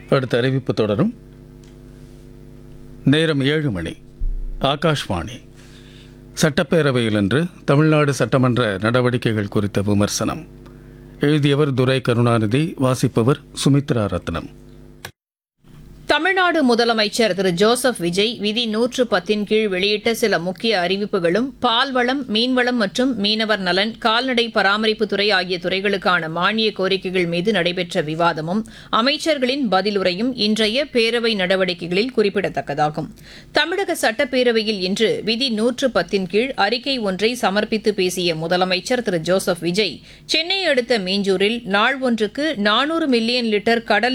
அடுத்த அறிவிப்பு தொடரும் நேரம் ஏழு மணி ஆகாஷ்வாணி சட்டப்பேரவையில் இன்று தமிழ்நாடு சட்டமன்ற நடவடிக்கைகள் குறித்த விமர்சனம் எழுதியவர் துரை கருணாநிதி வாசிப்பவர் சுமித்ரா ரத்னம் தமிழ்நாடு முதலமைச்சர் திரு ஜோசப் விஜய் விதி நூற்று பத்தின் கீழ் வெளியிட்ட சில முக்கிய அறிவிப்புகளும் பால்வளம் மீன்வளம் மற்றும் மீனவர் நலன் கால்நடை பராமரிப்புத்துறை ஆகிய துறைகளுக்கான மானிய கோரிக்கைகள் மீது நடைபெற்ற விவாதமும் அமைச்சர்களின் பதிலுரையும் இன்றைய பேரவை நடவடிக்கைகளில் குறிப்பிடத்தக்கதாகும் தமிழக சட்டப்பேரவையில் இன்று விதி நூற்று பத்தின் கீழ் அறிக்கை ஒன்றை சமர்ப்பித்து பேசிய முதலமைச்சர் திரு ஜோசப் விஜய் சென்னை அடுத்த மீஞ்சூரில் நாள் ஒன்றுக்கு நானூறு மில்லியன் லிட்டர் கடல்